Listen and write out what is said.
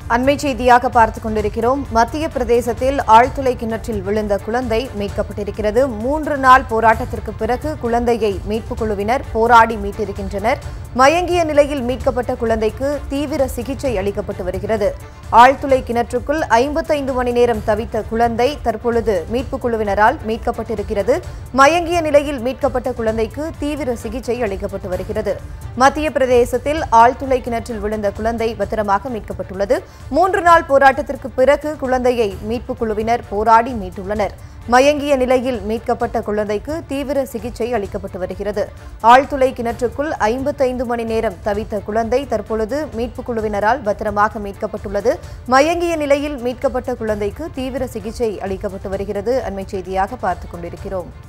அண்மை செய்தியாக பார்த்துக் கொண்டிருக்கிறோம் மத்திய பிரதேசத்தில் ஆழ்துளை கிணற்றில் விழுந்த குழந்தை மீட்கப்பட்டிருக்கிறது மூன்று நாள் போராட்டத்திற்கு பிறகு குழந்தையை மீட்புக் குழுவினர் போராடி மீட்டிருக்கின்றனர் மயங்கிய நிலையில் மீட்கப்பட்ட குழந்தைக்கு தீவிர சிகிச்சை அளிக்கப்பட்டு வருகிறது ஆழ்துளை கிணற்றுக்குள் ஐம்பத்தைந்து மணி நேரம் தவித்த குழந்தை தற்பொழுது மீட்புக் குழுவினரால் மீட்கப்பட்டிருக்கிறது மயங்கிய நிலையில் மீட்கப்பட்ட குழந்தைக்கு தீவிர சிகிச்சை அளிக்கப்பட்டு வருகிறது மத்திய பிரதேசத்தில் ஆழ்துளை கிணற்றில் விழுந்த குழந்தை பத்திரமாக மீட்கப்பட்டுள்ளது மூன்று நாள் போராட்டத்திற்கு பிறகு குழந்தையை மீட்புக் குழுவினர் போராடி மீட்டுள்ளனர் மயங்கிய நிலையில் மீட்கப்பட்ட குழந்தைக்கு தீவிர சிகிச்சை அளிக்கப்பட்டு வருகிறது ஆழ்துளை கிணற்றுக்குள் ஐம்பத்தைந்து மணி நேரம் தவித்த குழந்தை தற்பொழுது மீட்புக் குழுவினரால் பத்திரமாக மீட்கப்பட்டுள்ளது மயங்கிய நிலையில் மீட்கப்பட்ட குழந்தைக்கு தீவிர சிகிச்சை அளிக்கப்பட்டு வருகிறது அண்மை செய்தியாக பார்த்துக் கொண்டிருக்கிறோம்